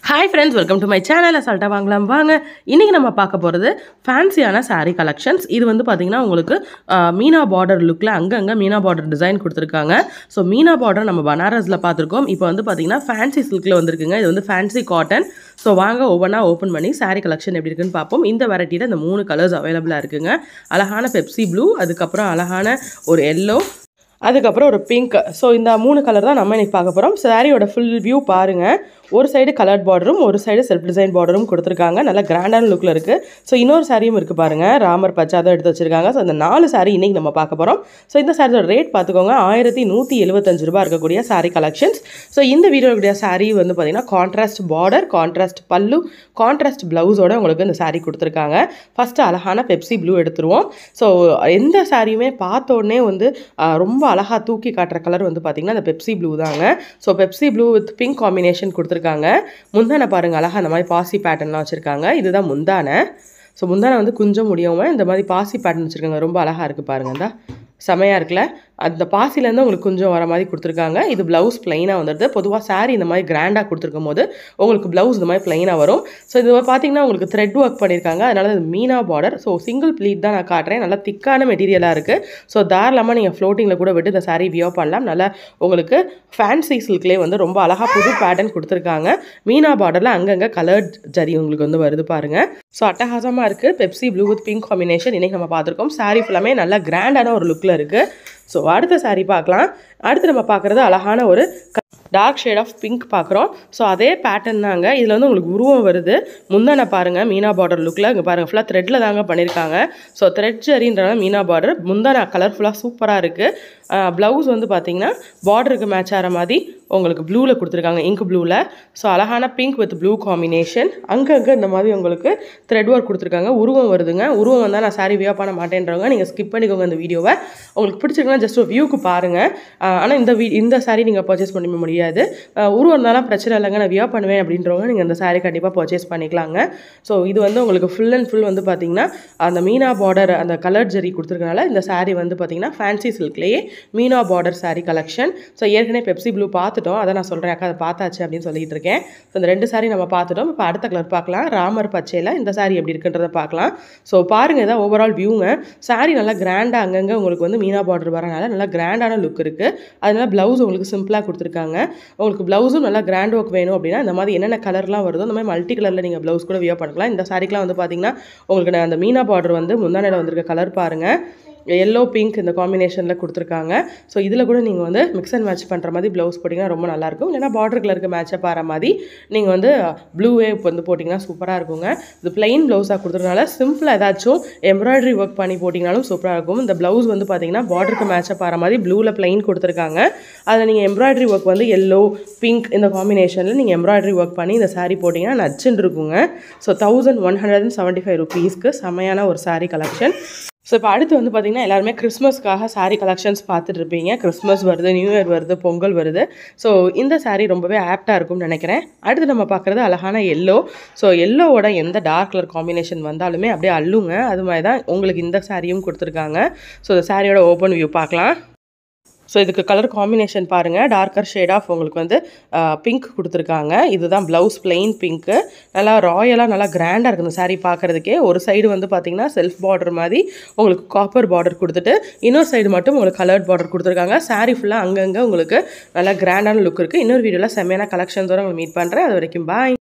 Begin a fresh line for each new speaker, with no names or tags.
hi friends welcome to my channel அசால்ட்டாக வாங்கலாம் வாங்க இன்றைக்கி நம்ம பார்க்க போகிறது ஃபேன்சியான saree கலெக்ஷன்ஸ் இது வந்து பார்த்திங்கன்னா உங்களுக்கு ஆஹ், மீனா பார்டர் லுக்கில் அங்கங்கே மீனா பார்டர் டிசைன் கொடுத்துருக்காங்க ஸோ மீனா பார்டர் நம்ம பனாரஸில் பார்த்துருக்கோம் இப்போ வந்து பார்த்திங்கன்னா ஃபேன்சி சில்கில் வந்திருக்குங்க இது வந்து ஃபேன்சி காட்டன் ஸோ வாங்க ஒவ்வொன்றா ஓப்பன் பண்ணி saree கலெக்ஷன் எப்படி இருக்குன்னு பார்ப்போம் இந்த வெரைட்டியில் இந்த மூணு கலர்ஸ் அவைலபிளாக இருக்குங்க அழகான பெப்சி ப்ளூ அதுக்கப்புறம் அழகான ஒரு எல்லோ அதுக்கப்புறம் ஒரு பிங்க் ஸோ இந்த மூணு கலர் தான் நம்ம இன்னைக்கு பார்க்க போகிறோம் சாரியோட ஃபுல் வியூ பாருங்கள் ஒரு சைடு கலர்ட் பார்டரும் ஒரு சைடு செல்ஃப் டிசைன் பார்டரும் கொடுத்துருக்காங்க நல்லா கிராண்டான லுக்கில் இருக்குது ஸோ இன்னொரு சாரியும் இருக்குது பாருங்கள் ராமர் பச்சா தான் எடுத்து வச்சிருக்காங்க ஸோ இந்த நாலு சாரி இன்னைக்கு நம்ம பார்க்க போகிறோம் ஸோ இந்த சாரியோட ரேட் பார்த்துக்கோங்க ஆயிரத்தி நூற்றி எழுபத்தஞ்சு ரூபா இருக்கக்கூடிய சாரி கலெக்ஷன்ஸ் ஸோ இந்த வீடியோடைய சாரி வந்து பார்த்திங்கன்னா கான்ட்ராஸ்ட் பார்டர் கான்ட்ராஸ்ட் பல்லு கான்ட்ராஸ்ட் ப்ளவுஸோட உங்களுக்கு இந்த சாரி கொடுத்துருக்காங்க ஃபஸ்ட்டு அழகான பெப்சி ப்ளூ எடுத்துருவோம் ஸோ எந்த சாரியுமே பார்த்த உடனே வந்து ஆ, ரொம்ப அழகாக தூக்கி காட்டுற கலர் வந்து பார்த்திங்கன்னா அந்த பெப்சி ப்ளூ தாங்க so Pepsi blue with pink combination கொடுத்துருக்காங்க முந்தானை பாருங்கள் அழகாக அந்த மாதிரி பாசி பேட்டர்ன்லாம் வச்சுருக்காங்க இதுதான் முந்தானை ஸோ முந்தானை வந்து குஞ்சம் முடியாமல் இந்த மாதிரி பாசி பேட்டர்ன் வச்சுருக்காங்க ரொம்ப அழகாக இருக்குது பாருங்கள் இந்த செமையாக இருக்குல்ல அந்த பாசிலேருந்து உங்களுக்கு கொஞ்சம் வர மாதிரி கொடுத்துருக்காங்க இது ப்ளவுஸ் ப்ளைனாக வந்துடுது பொதுவாக saree இந்த மாதிரி கிராண்டாக கொடுத்துருக்கும் போது உங்களுக்கு ப்ளவுஸ் இந்த மாதிரி ப்ளைனாக வரும் ஸோ இது பார்த்தீங்கன்னா உங்களுக்கு த்ரெட் ஒர்க் பண்ணியிருக்காங்க அதனால இது Meena border so single pleat தான் நான் காட்டுறேன் நல்லா திக்கான மெட்டீரியலாக இருக்குது ஸோ தாராளமாக நீங்கள் ஃப்ளோட்டிங்கில் கூட விட்டு இந்த saree வியோ பண்ணலாம் நல்லா உங்களுக்கு ஃபேன்சி சில்க்லேயே வந்து ரொம்ப அழகாக புது பேட்டர்ன் கொடுத்துருக்காங்க மீனா பார்டரில் அங்கங்கே கலர்ட் ஜரி உங்களுக்கு வந்து வருது பாருங்கள் ஸோ அட்டகாசமாக இருக்குது Pepsi blue with pink combination இன்றைக்கி நம்ம பார்த்துருக்கோம் saree ஃபுல்லாமே நல்லா கிராண்டான ஒரு லுக்கில் இருக்குது ஸோ அடுத்த saree பார்க்கலாம் அடுத்து நம்ம பார்க்குறது அழகான ஒரு டார்க் ஷேட் ஆஃப் பிங்க் பார்க்குறோம் ஸோ அதே பேட்டர்ன் தாங்க இதில் வந்து உங்களுக்கு உருவம் வருது முந்தானை பாருங்கள் மீனா பார்டர் லுக்கில் இங்கே பாருங்கள் ஃபுல்லாக த்ரெட்டில் தாங்க பண்ணியிருக்காங்க ஸோ த்ரெட் ஜரின்றனால மீனா பார்டர் முந்தானை கலர்ஃபுல்லாக சூப்பராக இருக்குது ப்ளவுஸ் வந்து பார்த்தீங்கன்னா பார்டருக்கு மேட்ச் ஆகிற மாதிரி உங்களுக்கு ப்ளூவில் கொடுத்துருக்காங்க இங்க் ப்ளூவில் ஸோ அழகான பிங்க் வித் ப்ளூ காம்பினேஷன் அங்கங்கே இந்த மாதிரி உங்களுக்கு த்ரெட் ஒர்க் கொடுத்துருக்காங்க உருவம் வருதுங்க உருவம் வந்தால் நான் சாரி வியா பண்ண மாட்டேன்றவங்க நீங்கள் ஸ்கிப் பண்ணிக்கோங்க இந்த வீடியோவை உங்களுக்கு பிடிச்சிருக்குன்னா ஜஸ்ட் ஒரு வியூக்கு பாருங்கள் ஆனால் இந்த வீ இந்த சாரி நீங்கள் பர்ச்சேஸ் பண்ண முடியாது ஆஹ் உருவம் இருந்தாலும் பிரச்சனை இல்லைங்க நான் வியா பண்ணுவேன் அப்படின்றவங்க நீங்கள் இந்த சாரி கண்டிப்பாக பர்ச்சேஸ் பண்ணிக்கலாங்க ஸோ இது வந்து உங்களுக்கு ஃபுல் அண்ட் ஃபுல் வந்து பார்த்தீங்கன்னா அந்த மீனா பார்டர் அந்த கலர் ஜரி கொடுத்துருக்கனால இந்த சாரி வந்து பார்த்தீங்கன்னா ஃபேன்சி சில்க்லேயே Meena border saree collection so ஏற்கனவே பெப்சி ப்ளூ பார்த்துட்டோம் அதை நான் சொல்கிறேன் அக்கா அதை பார்த்தாச்சு அப்படின்னு சொல்லிட்டு இருக்கேன் ஸோ இந்த ரெண்டு saree நம்ம பார்த்துட்டோம் இப்போ அடுத்த கலர் பார்க்கலாம் ராமர் பச்சையில் இந்த saree எப்படி இருக்குன்றதை பார்க்கலாம் ஸோ பாருங்கள் இதான் ஓவரால் வியூங்க saree நல்லா கிராண்டாக அங்கங்கே உங்களுக்கு வந்து மீனா பார்டர் வரனால நல்லா கிராண்டான லுக் இருக்குது அதனால ப்ளவுஸ் உங்களுக்கு சிம்பிளாக கொடுத்துருக்காங்க உங்களுக்கு ப்ளவுஸும் நல்லா கிராண்ட் ஒர்க் வேணும் அப்படின்னா இந்த மாதிரி என்னென்ன கலர்லாம் வருதோ அந்த மாதிரி மல்டி கலரில் நீங்கள் ப்ளவுஸ் கூட வியர் பண்ணிக்கலாம் இந்த சாரிக்கெலாம் வந்து பார்த்தீங்கன்னா உங்களுக்கு நான் அந்த மீனா பார்டர் வந்து முந்தானையில் வந்திருக்க கலர் பாருங்கள் எல்லோ பிங்க் இந்த காம்பினேஷனில் கொடுத்துருக்காங்க ஸோ இதில் கூட நீங்கள் வந்து மிக்ஸ் அண்ட் மேட்ச் பண்ணுற மாதிரி ப்ளவுஸ் போட்டிங்கன்னா ரொம்ப நல்லாயிருக்கும் இல்லைனா பார்டர் கலருக்கு மேட்சப் ஆகிற மாதிரி நீங்கள் வந்து ப்ளூவே வந்து போட்டிங்கன்னா சூப்பராக இருக்குங்க இது பிளெயின் ப்ளவுஸாக கொடுத்துறதுனால சிம்பிளாக ஏதாச்சும் எம்ப்ராய்டரி ஒர்க் பண்ணி போட்டிங்கனாலும் சூப்பராக இருக்கும் இந்த ப்ளவுஸ் வந்து பார்த்தீங்கன்னா பார்டருக்கு மேட்சப் ஆகிற மாதிரி ப்ளூவில் பிளெயின் கொடுத்துருக்காங்க அதில் நீங்கள் எம்ப்ராய்டரி ஒர்க் வந்து எல்லோ பிங்க் இந்த காம்பினேஷனில் நீங்கள் எம்ப்ராய்டரி ஒர்க் பண்ணி இந்த saree போட்டிங்கன்னா நச்சுன்னு இருக்குங்க so thousand one hundred and seventy five ருபீஸ்க்கு செமையான ஒரு saree கலெக்ஷன் ஸோ இப்போ அடுத்து வந்து பார்த்தீங்கன்னா எல்லாருமே கிறிஸ்மஸ்க்காக saree கலெக்ஷன்ஸ் பார்த்துட்டு இருப்பீங்க கிறிஸ்மஸ் வருது நியூ இயர் வருது பொங்கல் வருது ஸோ இந்த saree ரொம்பவே ஆப்டாக இருக்கும்னு நினைக்கிறேன் அடுத்து நம்ம பார்க்குறது அழகான எல்லோ ஸோ எல்லோவோட எந்த டார்க் கலர் காம்பினேஷன் வந்தாலுமே அப்படியே அள்ளுங்க அது மாதிரி தான் உங்களுக்கு இந்த சாரியும் கொடுத்துருக்காங்க ஸோ இந்த சாரியோட ஓப்பன் வியூ பார்க்கலாம் ஸோ இதுக்கு கலர் காம்பினேஷன் பாருங்கள் டார்க்கர் ஷேட் ஆஃப் உங்களுக்கு வந்து பிங்க் கொடுத்துருக்காங்க இதுதான் ப்ளவுஸ் பிளெயின் பிங்க்கு நல்லா ராயலாக நல்லா கிராண்டாக இருக்குது இந்த saree பார்க்குறதுக்கே ஒரு சைடு வந்து பார்த்தீங்கன்னா செல்ஃப் பார்டர் மாதிரி உங்களுக்கு காப்பர் பார்டர் கொடுத்துட்டு இன்னொரு சைடு மட்டும் உங்களுக்கு கலர்ட் பார்டர் கொடுத்துருக்காங்க saree ஃபுல்லாக அங்கங்கே உங்களுக்கு நல்லா கிராண்டான லுக் இருக்குது இன்னொரு வீடியோவில் செம்மையான கலெக்ஷன்ஸோட உங்களுக்கு மீட் பண்ணுறேன் அது வரைக்கும் பாய்